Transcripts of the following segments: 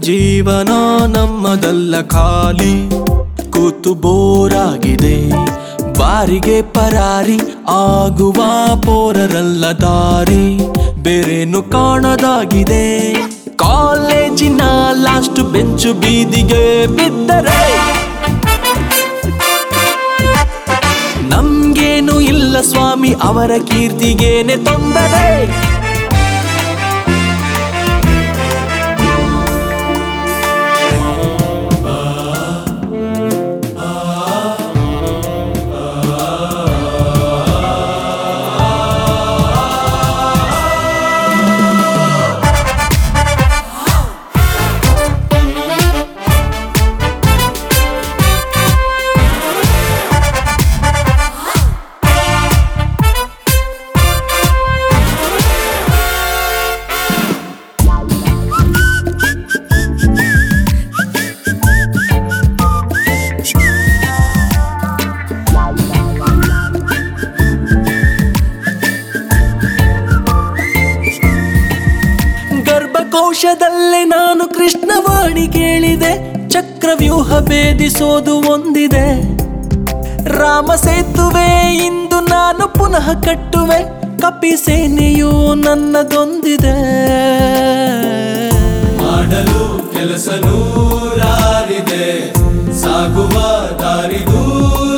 ಜೀವನ ನಮ್ಮದಲ್ಲ ಖಾಲಿ ಕೂತು ಬೋರಾಗಿದೆ ಬಾರಿಗೆ ಪರಾರಿ ಆಗುವ ಪೋರರಲ್ಲ ದಾರಿ ಬೇರೇನು ಕಾಣದಾಗಿದೆ ಕಾಲೇಜಿನ ಲಾಸ್ಟ್ ಬೆಂಚು ಬೀದಿಗೆ ಬಿದ್ದರೆ ನಮ್ಗೇನು ಇಲ್ಲ ಸ್ವಾಮಿ ಅವರ ಕೀರ್ತಿಗೇನೆ ತೊಂದರೆ ಗರ್ಭಕೋಶದಲ್ಲೇ ನಾನು ಕೃಷ್ಣವಾಣಿ ಕೇಳಿದೆ ಚಕ್ರವ್ಯೂಹ ಭೇದಿಸೋದು ಒಂದಿದೆ ರಾಮ ಸೇತುವೆ ಇಂದು ನಾನು ಪುನಃ ಕಟ್ಟುವೆ ಕಪಿ ಸೇನೆಯು ನನ್ನದೊಂದಿದೆ ಮಾಡಲು ಕೆಲಸ ನೂರಾರಿದೆ ಸಾಗುವ ದಾರಿ ದೂರ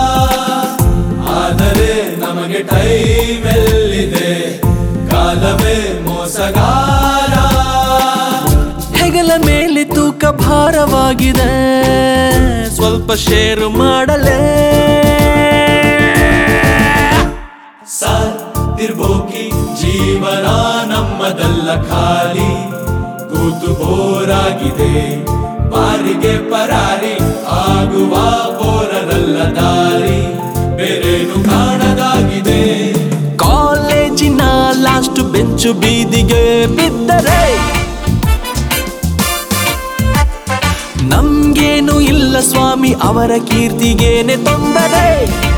ಆದರೆ ನಮಗೆ ಟೈಮ್ ಎಲ್ಲಿದೆ ಕಾಲವೇ ಮೋಸಗಾರ ಹೆಗಲ ಮೇಲೆ ತೂಕ ಭಾರವಾಗಿದೆ ಸ್ವಲ್ಪ ಶೇರು ಮಾಡಲೇ ಸಾತಿರ್ಬೋಕಿ ಜೀವನ ನಮ್ಮದಲ್ಲ ಖಾಲಿ ಕೂತು ಬೋರಾಗಿದೆ ಬಾರಿಗೆ ಪರಾರಿ ಆಗುವ ಬೋರರಲ್ಲ ದಾರಿ ಬೇರೇನು ಕಾಣದಾಗಿದೆ ಕಾಲೇಜಿನ ಲಾಸ್ಟ್ ಬೆಂಚು ಬೀದಿಗೆ ಬಿದ್ದರೆ ನಮ್ಗೇನು ಇಲ್ಲ ಸ್ವಾಮಿ ಅವರ ಕೀರ್ತಿಗೇನೆ ತೊಂದರೆ